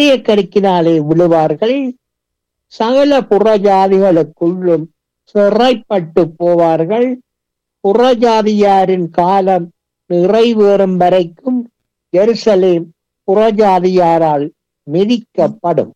பட்டய கருக்கினாலே விழுவார்கள் சகல புறஜாதிகளுக்குள்ளும் சிறைப்பட்டு போவார்கள் புறஜாதியாரின் காலம் நிறைவேறும் வரைக்கும் எருசலேம் புறஜாதியாரால் மிதிக்கப்படும்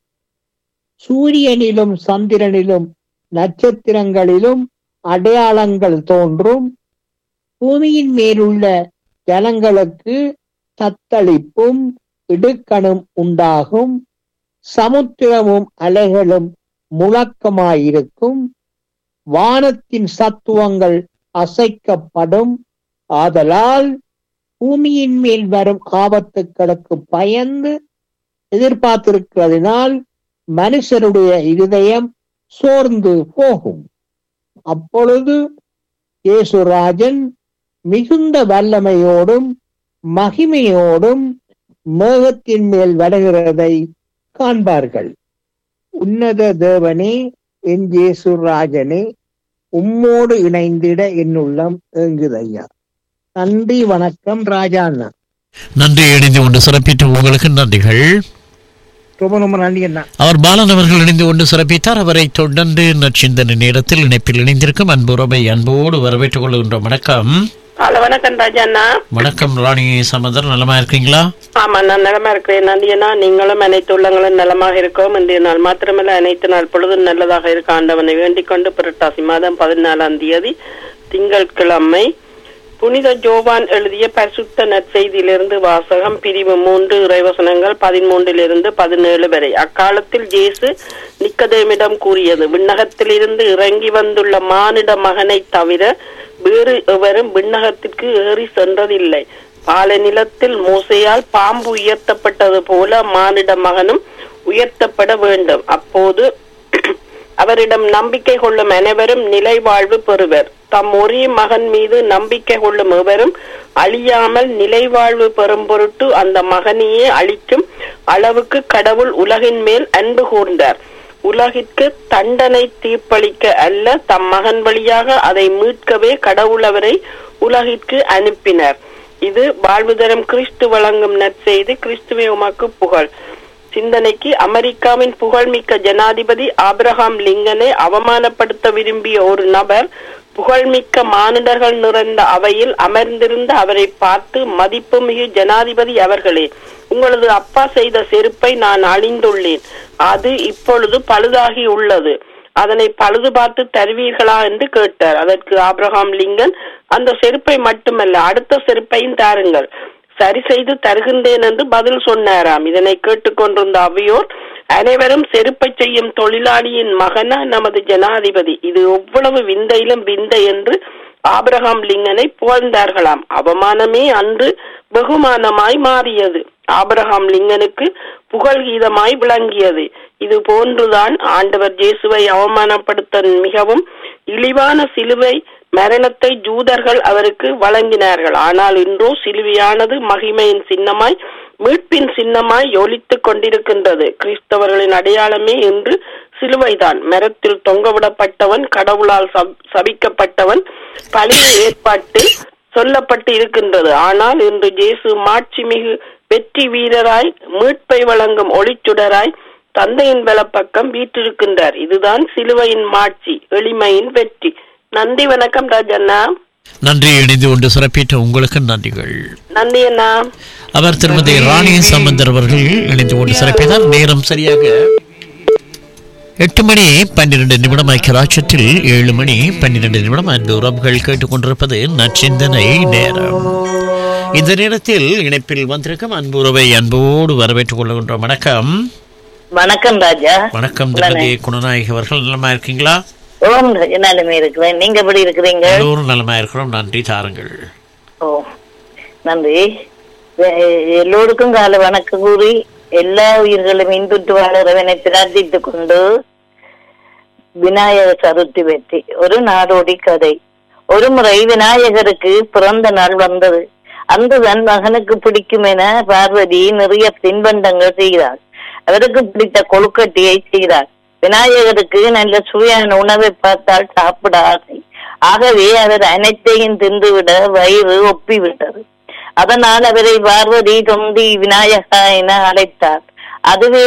சூரியனிலும் சந்திரனிலும் நட்சத்திரங்களிலும் அடையாளங்கள் தோன்றும் பூமியின் மேலுள்ள ஜனங்களுக்கு தத்தளிப்பும் இடுக்கணும் உண்டாகும் சமுத்திரமும் அலைகளும் முழக்கமாயிருக்கும் வானத்தின் சத்துவங்கள் அசைக்கப்படும் ஆதலால் பூமியின் மேல் வரும் ஆபத்துக்களுக்கு பயந்து எதிர்பார்த்திருக்கிறதினால் மனுஷருடைய இருதயம் சோர்ந்து போகும் அப்பொழுது இயேசுராஜன் மிகுந்த வல்லமையோடும் மகிமையோடும் மேகத்தின் மேல் வருகிறதை காண்பார்கள் உன்னத தேவனே என் இயேசுராஜனே உம்மோடு இணைந்திட என் உள்ளம் ஏங்குதையா நன்றி வணக்கம் ராஜா அண்ணா நன்றி இணைந்து கொண்டு சிறப்பித்த உங்களுக்கு நன்றிகள் ரொம்ப ரொம்ப நன்றி அண்ணா அவர் பாலன் அவர்கள் இணைந்து கொண்டு சிறப்பித்தார் அவரை தொடர்ந்து நச்சிந்தனை நேரத்தில் இணைப்பில் இணைந்திருக்கும் அன்புறவை அன்போடு வரவேற்றுக் கொள்கின்ற வணக்கம் ஹலோ வணக்கம் ராஜாண்ணா வணக்கம் ராணி சமதர் நலமா இருக்கீங்களா ஆமா நான் நலமா இருக்கிறேன் நந்தியண்ணா நீங்களும் அனைத்து உள்ளங்களும் நலமாக இருக்கோம் இன்றைய நாள் மாத்திரமல்ல அனைத்து நாள் பொழுதும் நல்லதாக இருக்க ஆண்டவனை வேண்டிக் கொண்டு புரட்டாசி மாதம் பதினாலாம் தேதி திங்கட்கிழமை புனித ஜோவான் எழுதிய பரிசுத்த நற்செய்தியிலிருந்து வாசகம் பிரிவு மூன்று இறைவசனங்கள் பதிமூன்றிலிருந்து பதினேழு வரை அக்காலத்தில் ஜேசு நிக்கதேமிடம் கூறியது விண்ணகத்திலிருந்து இறங்கி வந்துள்ள மானிட மகனை தவிர வேறு எவரும் விண்ணகத்திற்கு ஏறி சென்றதில்லை பாலநிலத்தில் மோசையால் பாம்பு உயர்த்தப்பட்டது போல மானிட மகனும் உயர்த்தப்பட வேண்டும் அப்போது அவரிடம் நம்பிக்கை கொள்ளும் அனைவரும் நிலை வாழ்வு பெறுவர் தம் ஒரே மகன் மீது நம்பிக்கை கொள்ளும் எவரும் அழியாமல் நிலை வாழ்வு பெறும் பொருட்டு அந்த மகனையே அழிக்கும் அளவுக்கு கடவுள் உலகின் மேல் அன்பு கூர்ந்தார் உலகிற்கு தண்டனை தீர்ப்பளிக்க அல்ல தம் மகன் வழியாக அதை மீட்கவே கடவுள் அவரை உலகிற்கு அனுப்பினர் இது வாழ்வு தரும் கிறிஸ்து வழங்கும் நற்செய்தி கிறிஸ்துவே உமக்கு புகழ் சிந்தனைக்கு அமெரிக்காவின் புகழ்மிக்க ஜனாதிபதி ஆபிரகாம் லிங்கனை அவமானப்படுத்த விரும்பிய ஒரு நபர் புகழ்மிக்க மானிடர்கள் நிறைந்த அவையில் அமர்ந்திருந்த அவரை பார்த்து மதிப்புமிகு ஜனாதிபதி அவர்களே உங்களது அப்பா செய்த செருப்பை நான் அழிந்துள்ளேன் அது இப்பொழுது பழுதாகி உள்ளது அதனை பழுது பார்த்து தருவீர்களா என்று கேட்டார் அதற்கு ஆபிரகாம் லிங்கன் அந்த செருப்பை மட்டுமல்ல அடுத்த செருப்பையும் தாருங்கள் சரி செய்து தருகின்றேன் என்று பதில் சொன்னாராம் இதனை கேட்டுக்கொண்டிருந்த அவையோர் அனைவரும் செருப்பை செய்யும் தொழிலாளியின் மகனா நமது ஜனாதிபதி இது எவ்வளவு விந்தையிலும் விந்தை என்று ஆபிரகாம் லிங்கனை புகழ்ந்தார்களாம் அவமானமே அன்று வெகுமானமாய் மாறியது ஆபிரகாம் லிங்கனுக்கு புகழ் கீதமாய் விளங்கியது இது போன்றுதான் ஆண்டவர் இயேசுவை அவமானப்படுத்த மிகவும் இழிவான சிலுவை மரணத்தை ஜூதர்கள் அவருக்கு வழங்கினார்கள் ஆனால் இன்றோ சிலுவையானது மகிமையின் சின்னமாய் மீட்பின் சின்னமாய் ஒலித்துக் கொண்டிருக்கின்றது கிறிஸ்தவர்களின் அடையாளமே இன்று சிலுவைதான் மரத்தில் தொங்கவிடப்பட்டவன் கடவுளால் சபிக்கப்பட்டவன் பழைய ஏற்பாட்டில் சொல்லப்பட்டு இருக்கின்றது ஆனால் இன்று ஜேசு மாட்சிமிகு வெற்றி வீரராய் மீட்பை வழங்கும் ஒளிச்சுடராய் தந்தையின் பக்கம் வீற்றிருக்கின்றார் இதுதான் சிலுவையின் மாட்சி எளிமையின் வெற்றி நன்றி வணக்கம் ராஜண்ணா நன்றி இணைந்து கொண்டு சிறப்பித்த உங்களுக்கு நன்றிகள் நன்றி அண்ணா அவர் திருமதி ராணி சம்பந்தர் அவர்கள் இணைந்து கொண்டு சிறப்பித்தார் நேரம் சரியாக எட்டு மணி பன்னிரண்டு நிமிடம் ஐக்கியராட்சத்தில் ஏழு மணி பன்னிரண்டு நிமிடம் அன்பு உறவுகள் கேட்டுக்கொண்டிருப்பது நச்சிந்தனை நேரம் இந்த நேரத்தில் இணைப்பில் வந்திருக்கும் அன்பு உறவை அன்போடு வரவேற்றுக் கொள்கின்ற வணக்கம் வணக்கம் ராஜா வணக்கம் திருமதி குணநாயகி அவர்கள் நலமா இருக்கீங்களா ஓம் ராஜா நலமே இருக்கிறேன் நீங்க எப்படி இருக்கிறீங்க எல்லோரும் நலமா இருக்கிறோம் நன்றி தாருங்கள் ஓ நன்றி எ- எல்லோருக்கும் கால வணக்கம் கூறி எல்லா உயிர்களும் இன்புற்று வாழறவனை பிரார்த்தித்துக் கொண்டு விநாயகர் சதுர்த்தி வெற்றி ஒரு நாடோடி கதை ஒரு முறை விநாயகருக்கு பிறந்த நாள் வந்தது அந்த தன் மகனுக்கு பிடிக்கும் என பார்வதி நிறைய தின்பண்டங்கள் செய்கிறார் அவருக்கு பிடித்த கொழுக்கட்டையை செய்கிறார் விநாயகருக்கு நல்ல சுவையான உணவை பார்த்தால் சாப்பிட ஆசை ஆகவே அவர் அனைத்தையும் தின்றுவிட வயிறு ஒப்பிவிட்டது அதனால் அவரை பார்வதி தொந்தி விநாயகா என அழைத்தார் அதுவே